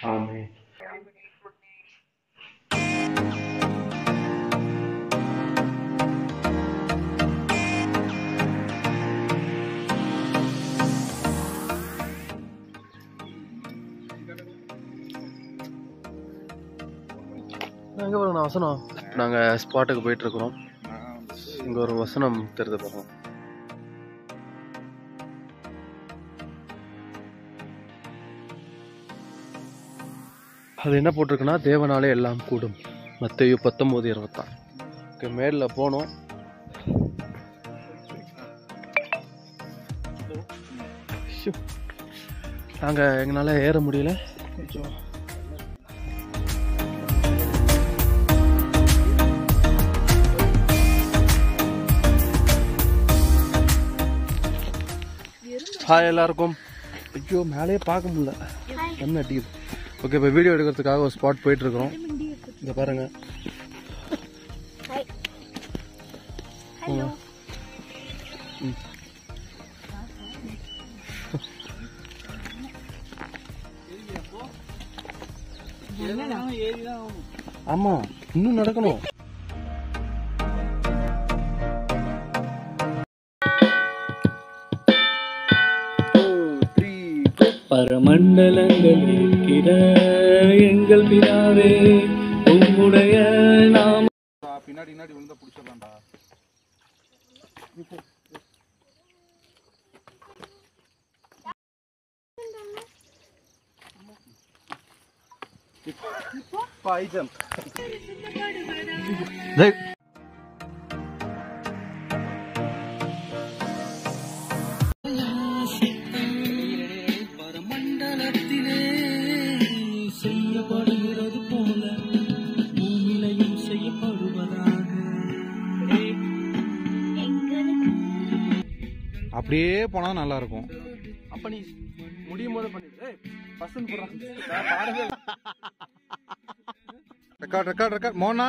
ஆமென் எங்கே போகிறோம் வசனம் நாங்கள் ஸ்பாட்டுக்கு போயிட்டு இருக்கிறோம் இங்கே ஒரு வசனம் தெரிந்து போகிறோம் அது என்ன போட்டிருக்குன்னா தேவனாலே எல்லாம் கூடும் மத்தேயு பத்தொம்போது இருபத்தாறு ஓகே மேலில் போனோம் நாங்கள் எங்களால் ஏற முடியல கொஞ்சம் ஹாய் எல்லாருக்கும் ஐயோ மேலேயே பார்க்க முடியல என்ன அடிக்குது ஓகே இப்போ வீடியோ எடுக்கிறதுக்காக ஒரு ஸ்பாட் போயிட்டு இருக்கிறோம் இங்கே பாருங்க ம். ம். ஆமா இன்னும் நடக்கணும் பரமண்டலங்கள் இருக்கிற எங்கள் பிதாவே உம்முடைய நாம பின்னாடி பின்னாடி விழுந்தா பிடிச்சிடலாம்டா பரமண்டலத்திலே செய்யப்படுகிறது போல பூமியிலையும் செய்யப்படுவதாக அப்படியே போனா நல்லா இருக்கும் அப்ப நீ முடியும் போது பண்ணிட்டு பசங்க போடுறான் நான் பாடவே இல்லை. ரெக்கார்ட் ரெக்கார்ட் ரெக்கார்ட் மோனா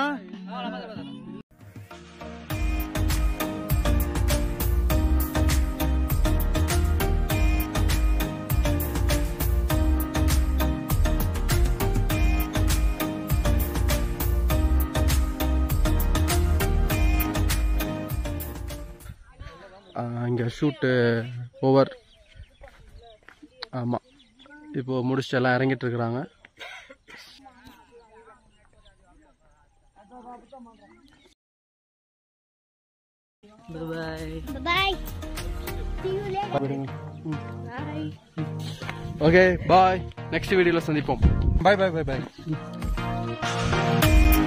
இங்கே ஷூட்டு ஓவர் ஆமாம் இப்போ முடிச்சுட்டு எல்லாம் இறங்கிட்டு இருக்கிறாங்க Bye. See you later. Bye. Okay bye next வீடியோவில் சந்திப்போம் பாய் பாய் பாய் பாய்